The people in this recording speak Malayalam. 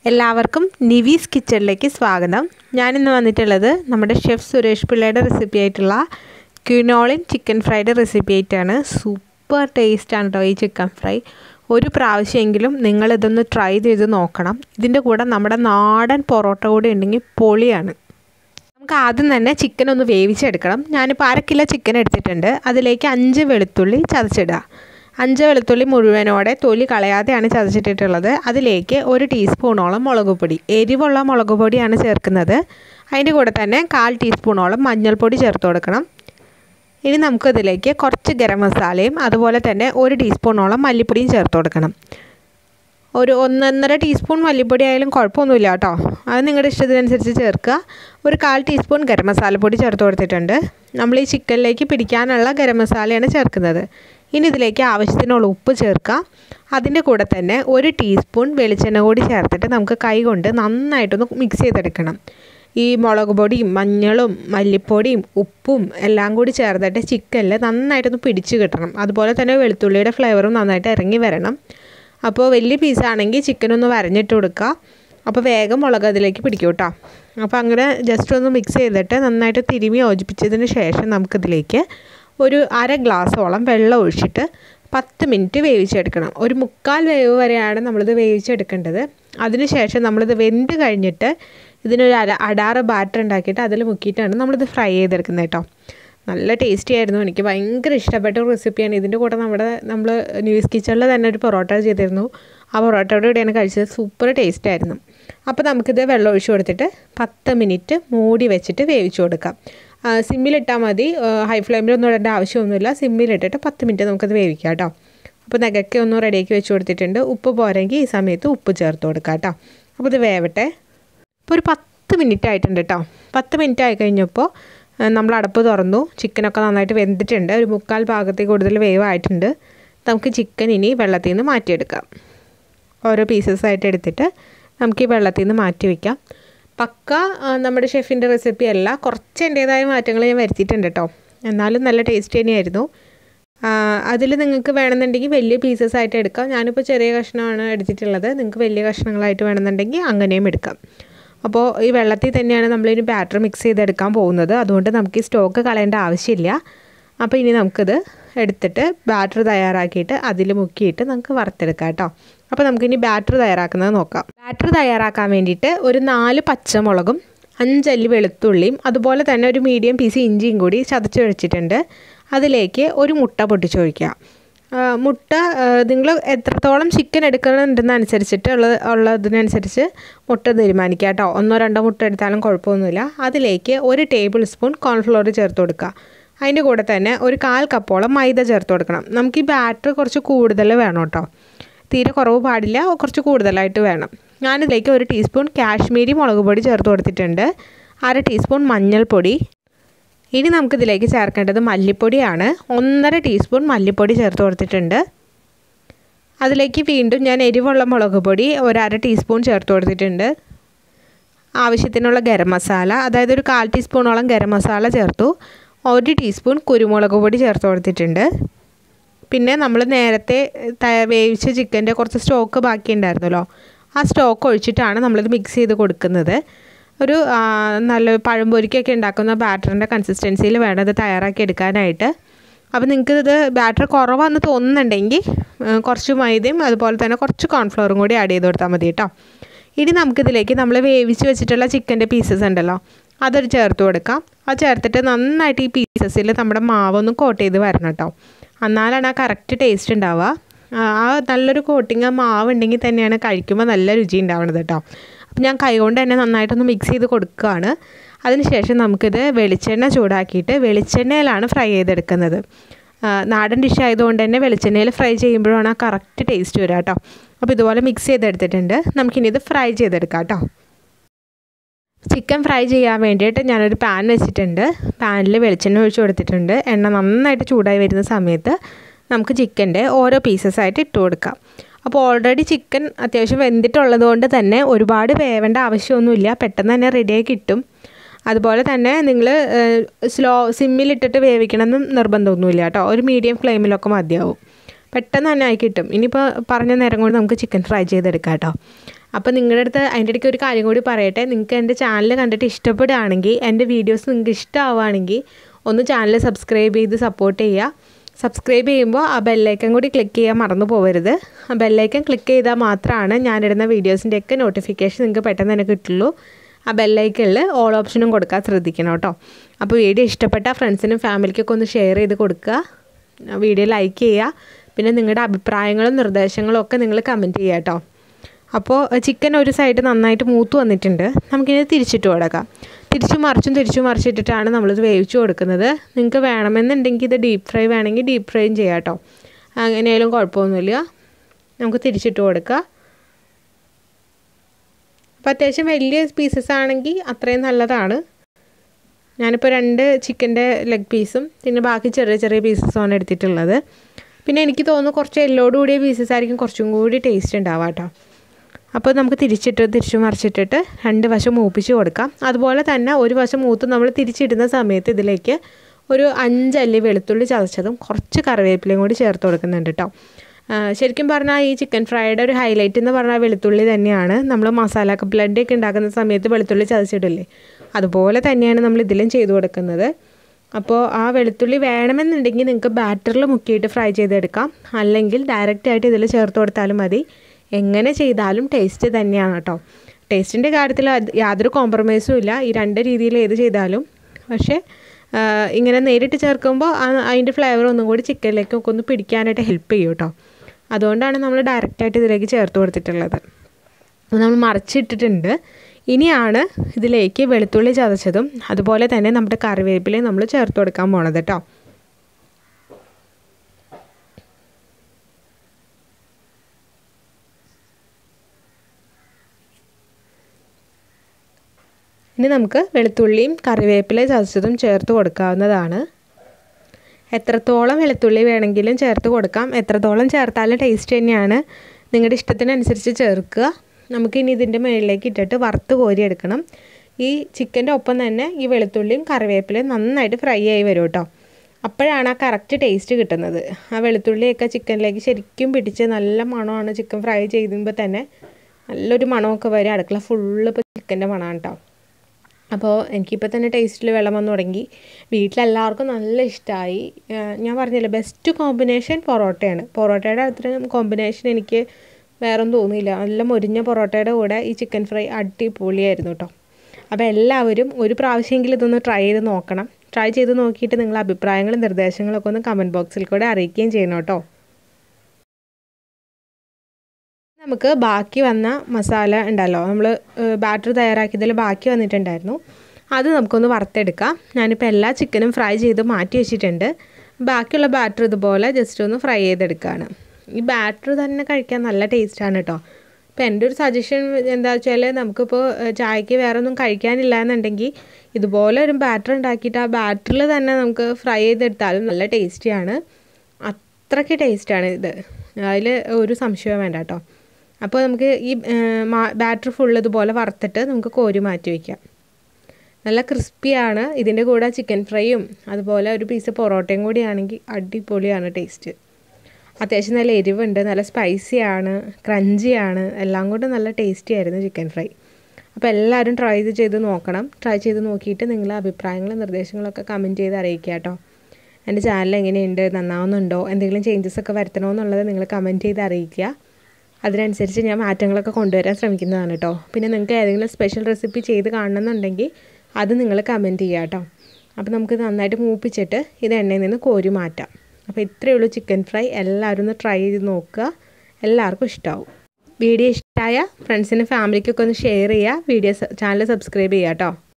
എല്ലാവർക്കും നിവീസ് കിച്ചണിലേക്ക് സ്വാഗതം ഞാനിന്ന് വന്നിട്ടുള്ളത് നമ്മുടെ ഷെഫ് സുരേഷ് പിള്ളയുടെ റെസിപ്പി ആയിട്ടുള്ള ക്യൂനോളിൻ ചിക്കൻ ഫ്രൈയുടെ റെസിപ്പി ആയിട്ടാണ് സൂപ്പർ ടേസ്റ്റാണ് കേട്ടോ ഈ ചിക്കൻ ഫ്രൈ ഒരു പ്രാവശ്യമെങ്കിലും നിങ്ങളിതൊന്ന് ട്രൈ ചെയ്ത് നോക്കണം ഇതിൻ്റെ കൂടെ നമ്മുടെ നാടൻ പൊറോട്ട കൂടി ഉണ്ടെങ്കിൽ പൊളിയാണ് നമുക്ക് ആദ്യം തന്നെ ചിക്കൻ ഒന്ന് വേവിച്ചെടുക്കണം ഞാനിപ്പോൾ അര കിലോ ചിക്കൻ എടുത്തിട്ടുണ്ട് അതിലേക്ക് അഞ്ച് വെളുത്തുള്ളി ചതച്ചിടുക അഞ്ച് വെളുത്തുള്ളി മുഴുവനോടെ തൊലി കളയാതെയാണ് ചതച്ചിട്ടിട്ടുള്ളത് അതിലേക്ക് ഒരു ടീസ്പൂണോളം മുളക് പൊടി എരിവുള്ള മുളക് പൊടിയാണ് ചേർക്കുന്നത് അതിൻ്റെ കൂടെ തന്നെ കാൽ ടീസ്പൂണോളം മഞ്ഞൾപ്പൊടി ചേർത്ത് കൊടുക്കണം ഇനി നമുക്കിതിലേക്ക് കുറച്ച് ഗരം മസാലയും അതുപോലെ തന്നെ ഒരു ടീസ്പൂണോളം മല്ലിപ്പൊടിയും ചേർത്ത് കൊടുക്കണം ഒരു ഒന്നൊന്നര ടീസ്പൂൺ മല്ലിപ്പൊടി ആയാലും കുഴപ്പമൊന്നുമില്ല കേട്ടോ അത് നിങ്ങളുടെ ഇഷ്ടത്തിനനുസരിച്ച് ചേർക്കുക ഒരു കാൽ ടീസ്പൂൺ ഗരം മസാലപ്പൊടി ചേർത്ത് കൊടുത്തിട്ടുണ്ട് നമ്മൾ ഈ ചിക്കനിലേക്ക് പിടിക്കാനുള്ള ഗരം മസാലയാണ് ചേർക്കുന്നത് ഇനി ഇതിലേക്ക് ആവശ്യത്തിനുള്ള ഉപ്പ് ചേർക്കുക അതിൻ്റെ കൂടെ തന്നെ ഒരു ടീസ്പൂൺ വെളിച്ചെണ്ണ കൂടി ചേർത്തിട്ട് നമുക്ക് കൈ കൊണ്ട് നന്നായിട്ടൊന്ന് മിക്സ് ചെയ്തെടുക്കണം ഈ മുളക് പൊടിയും മഞ്ഞളും മല്ലിപ്പൊടിയും ഉപ്പും എല്ലാം കൂടി ചേർത്തിട്ട് ചിക്കനിൽ നന്നായിട്ടൊന്ന് പിടിച്ച് കിട്ടണം അതുപോലെ തന്നെ വെളുത്തുള്ളിയുടെ ഫ്ലേവറും നന്നായിട്ട് ഇറങ്ങി വരണം അപ്പോൾ വലിയ പീസാണെങ്കിൽ ചിക്കൻ ഒന്ന് വരഞ്ഞിട്ട് കൊടുക്കുക അപ്പോൾ വേഗം മുളക് അതിലേക്ക് പിടിക്കും കേട്ടോ അപ്പോൾ അങ്ങനെ ജസ്റ്റ് ഒന്ന് മിക്സ് ചെയ്തിട്ട് നന്നായിട്ട് തിരുമി യോജിപ്പിച്ചതിന് ശേഷം നമുക്കിതിലേക്ക് ഒരു അര ഗ്ലാസ്സോളം വെള്ളം ഒഴിച്ചിട്ട് പത്ത് മിനിറ്റ് വേവിച്ചെടുക്കണം ഒരു മുക്കാൽ വേവ് വരെയാണ് നമ്മളിത് വേവിച്ചെടുക്കേണ്ടത് അതിനുശേഷം നമ്മളിത് വെന്ത് കഴിഞ്ഞിട്ട് ഇതിനൊരു അര അടാറ് ബാറ്റർ ഉണ്ടാക്കിയിട്ട് അതിൽ മുക്കിയിട്ടാണ് നമ്മളിത് ഫ്രൈ ചെയ്തെടുക്കുന്നത് കേട്ടോ നല്ല ടേസ്റ്റി ആയിരുന്നു എനിക്ക് ഭയങ്കര ഇഷ്ടപ്പെട്ട ഒരു റെസിപ്പിയാണ് ഇതിൻ്റെ കൂടെ നമ്മുടെ നമ്മൾ ന്യൂസ് കിച്ചണിൽ തന്നെ ഒരു പൊറോട്ട ചെയ്തിരുന്നു ആ പൊറോട്ടയുടെ കൂടെയാണ് കഴിച്ചത് സൂപ്പർ ടേസ്റ്റ് ആയിരുന്നു അപ്പോൾ നമുക്കിത് വെള്ളം ഒഴിച്ചു കൊടുത്തിട്ട് പത്ത് മിനിറ്റ് മൂടി വെച്ചിട്ട് വേവിച്ചു കൊടുക്കാം സിമ്മിലിട്ടാൽ മതി ഹൈ ഫ്ലെയിമിലൊന്നും ഇടേണ്ട ആവശ്യമൊന്നുമില്ല സിമ്മിലിട്ടിട്ട് പത്ത് മിനിറ്റ് നമുക്കത് വേവിക്കാം കേട്ടോ അപ്പോൾ നഗയ്ക്ക് ഒന്ന് റെഡിയാക്കി വെച്ച് കൊടുത്തിട്ടുണ്ട് ഉപ്പ് പോരെങ്കിൽ ഈ സമയത്ത് ഉപ്പ് ചേർത്ത് കൊടുക്കാം കേട്ടോ അപ്പോൾ ഇത് വേവട്ടെ ഇപ്പോൾ ഒരു പത്ത് മിനിറ്റ് ആയിട്ടുണ്ട് കേട്ടോ പത്ത് മിനിറ്റ് ആയി കഴിഞ്ഞപ്പോൾ നമ്മൾ അടപ്പ് തുറന്നു ചിക്കനൊക്കെ നന്നായിട്ട് വെന്തിട്ടുണ്ട് ഒരു മുക്കാൽ ഭാഗത്തിൽ കൂടുതൽ വേവായിട്ടുണ്ട് നമുക്ക് ചിക്കൻ ഇനി വെള്ളത്തിൽ നിന്ന് മാറ്റിയെടുക്കാം ഓരോ പീസസ് ആയിട്ട് എടുത്തിട്ട് നമുക്ക് ഈ വെള്ളത്തിൽ നിന്ന് മാറ്റി വയ്ക്കാം പക്ക നമ്മുടെ ഷെഫിൻ്റെ റെസിപ്പി അല്ല കുറച്ച് എൻ്റേതായ മാറ്റങ്ങൾ ഞാൻ വരുത്തിയിട്ടുണ്ട് കേട്ടോ എന്നാലും നല്ല ടേസ്റ്റ് തന്നെയായിരുന്നു അതിൽ നിങ്ങൾക്ക് വേണമെന്നുണ്ടെങ്കിൽ വലിയ പീസസ് ആയിട്ട് എടുക്കാം ഞാനിപ്പോൾ ചെറിയ കഷ്ണമാണ് എടുത്തിട്ടുള്ളത് നിങ്ങൾക്ക് വലിയ കഷ്ണങ്ങളായിട്ട് വേണമെന്നുണ്ടെങ്കിൽ അങ്ങനെയും എടുക്കാം അപ്പോൾ ഈ വെള്ളത്തിൽ തന്നെയാണ് നമ്മളിനി ബാറ്റർ മിക്സ് ചെയ്തെടുക്കാൻ പോകുന്നത് അതുകൊണ്ട് നമുക്ക് ഈ സ്റ്റോക്ക് കളയേണ്ട ആവശ്യമില്ല അപ്പോൾ ഇനി നമുക്കിത് എടുത്തിട്ട് ബാറ്റർ തയ്യാറാക്കിയിട്ട് അതിൽ മുക്കിയിട്ട് നമുക്ക് വറുത്തെടുക്കാം കേട്ടോ അപ്പോൾ നമുക്കിനി ബാറ്റർ തയ്യാറാക്കുന്നത് നോക്കാം ബാറ്റർ തയ്യാറാക്കാൻ വേണ്ടിയിട്ട് ഒരു നാല് പച്ചമുളകും അഞ്ചല്ലി വെളുത്തുള്ളിയും അതുപോലെ തന്നെ ഒരു മീഡിയം പീസ് ഇഞ്ചിയും കൂടി ചതച്ച് വെച്ചിട്ടുണ്ട് അതിലേക്ക് ഒരു മുട്ട പൊട്ടിച്ചൊഴിക്കുക മുട്ട നിങ്ങൾ എത്രത്തോളം ചിക്കൻ എടുക്കണമെന്നുണ്ടെന്നനുസരിച്ചിട്ട് ഉള്ള ഉള്ളതിനനുസരിച്ച് മുട്ട തീരുമാനിക്കുക കേട്ടോ ഒന്നോ രണ്ടോ മുട്ട എടുത്താലും കുഴപ്പമൊന്നുമില്ല അതിലേക്ക് ഒരു ടേബിൾ സ്പൂൺ കോൺഫ്ലോർ ചേർത്ത് കൊടുക്കുക അതിൻ്റെ കൂടെ തന്നെ ഒരു കാൽ കപ്പോളം മൈദ ചേർത്ത് കൊടുക്കണം നമുക്ക് ഈ ബാറ്റർ കുറച്ച് കൂടുതൽ വേണം കേട്ടോ തീരെ കുറവ് പാടില്ല കുറച്ച് കൂടുതലായിട്ട് വേണം ഞാനിതിലേക്ക് ഒരു ടീസ്പൂൺ കാശ്മീരി മുളക് പൊടി ചേർത്ത് കൊടുത്തിട്ടുണ്ട് അര ടീസ്പൂൺ മഞ്ഞൾപ്പൊടി ഇനി നമുക്കിതിലേക്ക് ചേർക്കേണ്ടത് മല്ലിപ്പൊടിയാണ് ഒന്നര ടീസ്പൂൺ മല്ലിപ്പൊടി ചേർത്ത് കൊടുത്തിട്ടുണ്ട് അതിലേക്ക് വീണ്ടും ഞാൻ എരിവുള്ള മുളക് പൊടി ഒരു അര ടീസ്പൂൺ ചേർത്ത് കൊടുത്തിട്ടുണ്ട് ആവശ്യത്തിനുള്ള ഗരം മസാല അതായത് ഒരു കാൽ ടീസ്പൂണോളം ഗരം മസാല ചേർത്തു ഒരു ടീസ്പൂൺ കുരുമുളക് പൊടി ചേർത്ത് കൊടുത്തിട്ടുണ്ട് പിന്നെ നമ്മൾ നേരത്തെ വേവിച്ച ചിക്കൻ്റെ കുറച്ച് സ്റ്റോക്ക് ബാക്കി ഉണ്ടായിരുന്നല്ലോ ആ സ്റ്റോക്ക് ഒഴിച്ചിട്ടാണ് നമ്മളിത് മിക്സ് ചെയ്ത് കൊടുക്കുന്നത് ഒരു നല്ല പഴംപൊരിക്കൊക്കെ ഉണ്ടാക്കുന്ന ബാറ്ററിൻ്റെ കൺസിസ്റ്റൻസിയിൽ വേണം ഇത് തയ്യാറാക്കി എടുക്കാനായിട്ട് അപ്പോൾ നിങ്ങൾക്ക് ഇത് ബാറ്റർ കുറവാന്ന് തോന്നുന്നുണ്ടെങ്കിൽ കുറച്ച് മൈദയും അതുപോലെ തന്നെ കുറച്ച് കോൺഫ്ലവറും കൂടി ആഡ് ചെയ്ത് കൊടുത്താൽ മതി കേട്ടോ ഇനി നമുക്കിതിലേക്ക് നമ്മൾ വേവിച്ച് വെച്ചിട്ടുള്ള ചിക്കൻ്റെ പീസസ് ഉണ്ടല്ലോ അതൊരു ചേർത്ത് കൊടുക്കാം അത് ചേർത്തിട്ട് നന്നായിട്ട് ഈ പീസസിൽ നമ്മുടെ മാവൊന്ന് കോട്ട് ചെയ്ത് വരണം കേട്ടോ എന്നാലാണ് ആ കറക്റ്റ് ടേസ്റ്റ് ഉണ്ടാവുക ആ നല്ലൊരു കോട്ടിങ് ആ മാവ് ഉണ്ടെങ്കിൽ തന്നെയാണ് കഴിക്കുമ്പോൾ നല്ല രുചി ഉണ്ടാവുന്നത് കേട്ടോ അപ്പോൾ ഞാൻ കൈകൊണ്ട് തന്നെ നന്നായിട്ടൊന്ന് മിക്സ് ചെയ്ത് കൊടുക്കുകയാണ് അതിനുശേഷം നമുക്കിത് വെളിച്ചെണ്ണ ചൂടാക്കിയിട്ട് വെളിച്ചെണ്ണയിലാണ് ഫ്രൈ ചെയ്തെടുക്കുന്നത് നാടൻ ഡിഷ് ആയതുകൊണ്ട് തന്നെ വെളിച്ചെണ്ണയിൽ ഫ്രൈ ചെയ്യുമ്പോഴാണ് ആ കറക്റ്റ് ടേസ്റ്റ് വരിക കേട്ടോ അപ്പോൾ ഇതുപോലെ മിക്സ് ചെയ്തെടുത്തിട്ടുണ്ട് നമുക്കിനി ഇത് ഫ്രൈ ചെയ്തെടുക്കാം കേട്ടോ ചിക്കൻ ഫ്രൈ ചെയ്യാൻ വേണ്ടിയിട്ട് ഞാനൊരു പാൻ വെച്ചിട്ടുണ്ട് പാനിൽ വെളിച്ചെണ്ണ ഒഴിച്ച് കൊടുത്തിട്ടുണ്ട് എണ്ണ നന്നായിട്ട് ചൂടായി വരുന്ന സമയത്ത് നമുക്ക് ചിക്കൻ്റെ ഓരോ പീസസ് ആയിട്ട് ഇട്ട് കൊടുക്കാം അപ്പോൾ ഓൾറെഡി ചിക്കൻ അത്യാവശ്യം വെന്തിട്ടുള്ളത് കൊണ്ട് തന്നെ ഒരുപാട് വേവേണ്ട ആവശ്യമൊന്നുമില്ല പെട്ടെന്ന് തന്നെ റെഡിയായി കിട്ടും അതുപോലെ തന്നെ നിങ്ങൾ സ്ലോ സിമ്മിലിട്ടിട്ട് വേവിക്കണമെന്നും നിർബന്ധമൊന്നുമില്ല കേട്ടോ ഒരു മീഡിയം ഫ്ലെയിമിലൊക്കെ മതിയാവും പെട്ടെന്ന് തന്നെ ആയി കിട്ടും ഇനിയിപ്പോൾ പറഞ്ഞ നേരം കൊണ്ട് നമുക്ക് ചിക്കൻ ഫ്രൈ ചെയ്തെടുക്കാം കേട്ടോ അപ്പോൾ നിങ്ങളുടെ അടുത്ത് അതിൻ്റെ ഇടയ്ക്ക് ഒരു കാര്യം കൂടി പറയട്ടെ നിങ്ങൾക്ക് എൻ്റെ ചാനൽ കണ്ടിട്ട് ഇഷ്ടപ്പെടുകയാണെങ്കിൽ എൻ്റെ വീഡിയോസ് നിങ്ങൾക്ക് ഇഷ്ടമാവുകയാണെങ്കിൽ ഒന്ന് ചാനൽ സബ്സ്ക്രൈബ് ചെയ്ത് സപ്പോർട്ട് ചെയ്യുക സബ്സ്ക്രൈബ് ചെയ്യുമ്പോൾ ആ ബെല്ലൈക്കൻ കൂടി ക്ലിക്ക് ചെയ്യാൻ മറന്നു പോകരുത് ആ ബെല്ലൈക്കൻ ക്ലിക്ക് ചെയ്താൽ മാത്രമാണ് ഞാനിടുന്ന വീഡിയോസിൻ്റെയൊക്കെ നോട്ടിഫിക്കേഷൻ നിങ്ങൾക്ക് പെട്ടെന്ന് തന്നെ കിട്ടുള്ളൂ ആ ബെല്ലൈക്കനിൽ ഓൾ ഓപ്ഷനും കൊടുക്കാൻ ശ്രദ്ധിക്കണം കേട്ടോ അപ്പോൾ വീഡിയോ ഇഷ്ടപ്പെട്ട ഫ്രണ്ട്സിനും ഫാമിലിക്കൊക്കെ ഒന്ന് ഷെയർ ചെയ്ത് കൊടുക്കുക വീഡിയോ ലൈക്ക് ചെയ്യുക പിന്നെ നിങ്ങളുടെ അഭിപ്രായങ്ങളും നിർദ്ദേശങ്ങളും ഒക്കെ നിങ്ങൾ കമൻറ്റ് ചെയ്യുക കേട്ടോ അപ്പോൾ ചിക്കൻ ഒരു സൈഡ് നന്നായിട്ട് മൂത്ത് വന്നിട്ടുണ്ട് നമുക്കിനി തിരിച്ചിട്ട് കൊടുക്കാം തിരിച്ചു മറിച്ചും തിരിച്ചു മറിച്ചിട്ടിട്ടാണ് നമ്മളിത് വേവിച്ച് കൊടുക്കുന്നത് നിങ്ങൾക്ക് വേണമെന്നുണ്ടെങ്കിൽ ഇത് ഡീപ്പ് ഫ്രൈ വേണമെങ്കിൽ ഡീപ്പ് ഫ്രൈയും ചെയ്യാം കേട്ടോ അങ്ങനെയായാലും കുഴപ്പമൊന്നുമില്ല നമുക്ക് തിരിച്ചിട്ട് കൊടുക്കുക അപ്പോൾ അത്യാവശ്യം വലിയ പീസസ് ആണെങ്കിൽ അത്രയും നല്ലതാണ് ഞാനിപ്പോൾ രണ്ട് ചിക്കൻ്റെ ലെഗ് പീസും പിന്നെ ബാക്കി ചെറിയ ചെറിയ പീസസുമാണ് എടുത്തിട്ടുള്ളത് പിന്നെ എനിക്ക് തോന്നുന്നു കുറച്ച് എല്ലോട് കൂടിയ പീസസ് ആയിരിക്കും കുറച്ചും കൂടി ടേസ്റ്റ് ഉണ്ടാവുക കേട്ടോ അപ്പോൾ നമുക്ക് തിരിച്ചിട്ട് തിരിച്ചു മറിച്ചിട്ടിട്ട് രണ്ട് വശം മൂപ്പിച്ച് കൊടുക്കാം അതുപോലെ തന്നെ ഒരു വശം മൂത്ത് നമ്മൾ തിരിച്ചിടുന്ന സമയത്ത് ഇതിലേക്ക് ഒരു അഞ്ചല്ലി വെളുത്തുള്ളി ചതച്ചതും കുറച്ച് കറിവേപ്പിലയും കൂടി ചേർത്ത് കൊടുക്കുന്നുണ്ട് കേട്ടോ ശരിക്കും പറഞ്ഞാൽ ഈ ചിക്കൻ ഫ്രൈയുടെ ഒരു ഹൈലൈറ്റ് എന്ന് പറഞ്ഞാൽ വെളുത്തുള്ളി തന്നെയാണ് നമ്മൾ മസാല ബ്ലഡ് ഒക്കെ ഉണ്ടാക്കുന്ന സമയത്ത് വെളുത്തുള്ളി ചതച്ചിടില്ലേ അതുപോലെ തന്നെയാണ് നമ്മൾ ഇതിലും ചെയ്തു കൊടുക്കുന്നത് അപ്പോൾ ആ വെളുത്തുള്ളി വേണമെന്നുണ്ടെങ്കിൽ നിങ്ങൾക്ക് ബാറ്ററിൽ മുക്കിയിട്ട് ഫ്രൈ ചെയ്തെടുക്കാം അല്ലെങ്കിൽ ഡയറക്റ്റ് ആയിട്ട് ഇതിൽ ചേർത്ത് കൊടുത്താലും മതി എങ്ങനെ ചെയ്താലും ടേസ്റ്റ് തന്നെയാണ് കേട്ടോ ടേസ്റ്റിൻ്റെ കാര്യത്തിൽ യാതൊരു കോംപ്രമൈസും ഇല്ല ഈ രണ്ട് രീതിയിൽ ഏത് ചെയ്താലും പക്ഷേ ഇങ്ങനെ നേരിട്ട് ചേർക്കുമ്പോൾ അതിൻ്റെ ഫ്ലേവർ ഒന്നും കൂടി ചിക്കനിലേക്കൊക്കെ ഒന്ന് പിടിക്കാനായിട്ട് ഹെൽപ്പ് ചെയ്യും കേട്ടോ അതുകൊണ്ടാണ് നമ്മൾ ഡയറക്റ്റായിട്ട് ഇതിലേക്ക് ചേർത്ത് കൊടുത്തിട്ടുള്ളത് നമ്മൾ മറിച്ചിട്ടിട്ടുണ്ട് ഇനിയാണ് ഇതിലേക്ക് വെളുത്തുള്ളി ചതച്ചതും അതുപോലെ തന്നെ നമ്മുടെ കറിവേപ്പിലയും നമ്മൾ ചേർത്ത് കൊടുക്കാൻ പോണത് കേട്ടോ ഇനി നമുക്ക് വെളുത്തുള്ളിയും കറിവേപ്പിലയും ചതച്ചതും ചേർത്ത് കൊടുക്കാവുന്നതാണ് എത്രത്തോളം വെളുത്തുള്ളി വേണമെങ്കിലും ചേർത്ത് കൊടുക്കാം എത്രത്തോളം ചേർത്താലും ടേസ്റ്റ് തന്നെയാണ് നിങ്ങളുടെ ഇഷ്ടത്തിനനുസരിച്ച് ചേർക്കുക നമുക്കിനി ഇതിൻ്റെ മുകളിലേക്ക് ഇട്ടിട്ട് വറുത്ത് കോരിയെടുക്കണം ഈ ചിക്കൻ്റെ ഒപ്പം തന്നെ ഈ വെളുത്തുള്ളിയും കറിവേപ്പിലയും നന്നായിട്ട് ഫ്രൈ ആയി വരും കേട്ടോ അപ്പോഴാണ് ആ കറക്റ്റ് ടേസ്റ്റ് കിട്ടുന്നത് ആ വെളുത്തുള്ളിയൊക്കെ ചിക്കനിലേക്ക് ശരിക്കും പിടിച്ച് നല്ല മണമാണ് ചിക്കൻ ഫ്രൈ ചെയ്യുമ്പോൾ തന്നെ നല്ലൊരു മണമൊക്കെ വരും അടുക്കള ഫുള്ള് ഇപ്പോൾ ചിക്കൻ്റെ മണമാണ് കേട്ടോ അപ്പോൾ എനിക്കിപ്പോൾ തന്നെ ടേസ്റ്റിൽ വെള്ളം വന്നു തുടങ്ങി വീട്ടിലെല്ലാവർക്കും നല്ല ഇഷ്ടമായി ഞാൻ പറഞ്ഞില്ലേ ബെസ്റ്റ് കോമ്പിനേഷൻ പൊറോട്ടയാണ് പൊറോട്ടയുടെ അത്രയും കോമ്പിനേഷൻ എനിക്ക് വേറൊന്നും തോന്നിയില്ല നല്ല മൊരിഞ്ഞ പൊറോട്ടയുടെ കൂടെ ഈ ചിക്കൻ ഫ്രൈ അടിപൊളിയായിരുന്നു കേട്ടോ അപ്പോൾ എല്ലാവരും ഒരു പ്രാവശ്യമെങ്കിലും ഇതൊന്ന് ട്രൈ ചെയ്ത് നോക്കണം ട്രൈ ചെയ്ത് നോക്കിയിട്ട് നിങ്ങളുടെ അഭിപ്രായങ്ങളും നിർദ്ദേശങ്ങളൊക്കെ ഒന്ന് കമൻറ്റ് ബോക്സിൽ കൂടെ അറിയിക്കുകയും ചെയ്യണം കേട്ടോ നമുക്ക് ബാക്കി വന്ന മസാല ഉണ്ടല്ലോ നമ്മൾ ബാറ്റർ തയ്യാറാക്കിയതിൽ ബാക്കി വന്നിട്ടുണ്ടായിരുന്നു അത് നമുക്കൊന്ന് വറുത്തെടുക്കാം ഞാനിപ്പോൾ എല്ലാ ചിക്കനും ഫ്രൈ ചെയ്ത് മാറ്റി വെച്ചിട്ടുണ്ട് ബാക്കിയുള്ള ബാറ്റർ ഇതുപോലെ ജസ്റ്റ് ഒന്ന് ഫ്രൈ ചെയ്തെടുക്കുകയാണ് ഈ ബാറ്റർ തന്നെ കഴിക്കാൻ നല്ല ടേസ്റ്റാണ് കേട്ടോ ഇപ്പോൾ എൻ്റെ ഒരു സജഷൻ എന്താ വെച്ചാൽ നമുക്കിപ്പോൾ ചായക്ക് വേറെ ഒന്നും കഴിക്കാനില്ല എന്നുണ്ടെങ്കിൽ ഇതുപോലെ ഒരു ബാറ്റർ ഉണ്ടാക്കിയിട്ട് ആ ബാറ്ററിൽ തന്നെ നമുക്ക് ഫ്രൈ ചെയ്തെടുത്താലും നല്ല ടേസ്റ്റിയാണ് അത്രയ്ക്ക് ടേസ്റ്റാണ് ഇത് അതിൽ ഒരു സംശയവും വേണ്ട കേട്ടോ അപ്പോൾ നമുക്ക് ഈ ബാറ്റർ ഫുൾ ഇതുപോലെ വറുത്തിട്ട് നമുക്ക് കോരി മാറ്റി വയ്ക്കാം നല്ല ക്രിസ്പിയാണ് ഇതിൻ്റെ കൂടെ ചിക്കൻ ഫ്രൈയും അതുപോലെ ഒരു പീസ് പൊറോട്ടയും കൂടി ആണെങ്കിൽ അടിപൊളിയാണ് ടേസ്റ്റ് അത്യാവശ്യം നല്ല എരിവുണ്ട് നല്ല സ്പൈസിയാണ് ക്രഞ്ചിയാണ് എല്ലാം കൊണ്ടും നല്ല ടേസ്റ്റി ആയിരുന്നു ചിക്കൻ ഫ്രൈ അപ്പോൾ എല്ലാവരും ട്രൈ ചെയ്ത് നോക്കണം ട്രൈ ചെയ്ത് നോക്കിയിട്ട് നിങ്ങളെ അഭിപ്രായങ്ങളും നിർദ്ദേശങ്ങളൊക്കെ കമൻറ്റ് ചെയ്ത് അറിയിക്കുക കേട്ടോ എൻ്റെ ചാനൽ എങ്ങനെയുണ്ട് നന്നാവുന്നുണ്ടോ എന്തെങ്കിലും ചേഞ്ചസ് ഒക്കെ വരുത്തണമെന്നുള്ളത് നിങ്ങൾ കമൻറ്റ് ചെയ്ത് അറിയിക്കുക അതിനനുസരിച്ച് ഞാൻ മാറ്റങ്ങളൊക്കെ കൊണ്ടുവരാൻ ശ്രമിക്കുന്നതാണ് കേട്ടോ പിന്നെ നിങ്ങൾക്ക് ഏതെങ്കിലും സ്പെഷ്യൽ റെസിപ്പി ചെയ്ത് കാണണമെന്നുണ്ടെങ്കിൽ അത് നിങ്ങൾ കമൻറ്റ് ചെയ്യുക കേട്ടോ അപ്പോൾ നമുക്ക് നന്നായിട്ട് മൂപ്പിച്ചിട്ട് ഇത് എണ്ണയിൽ നിന്ന് കോരി മാറ്റാം അപ്പോൾ ഇത്രയേ ഉള്ളൂ ചിക്കൻ ഫ്രൈ എല്ലാവരും ഒന്ന് ട്രൈ ചെയ്ത് നോക്കുക എല്ലാവർക്കും ഇഷ്ടമാവും വീഡിയോ ഇഷ്ടമായ ഫ്രണ്ട്സിനും ഫാമിലിക്കൊക്കെ ഒന്ന് ഷെയർ ചെയ്യുക വീഡിയോ ചാനൽ സബ്സ്ക്രൈബ് ചെയ്യുക കേട്ടോ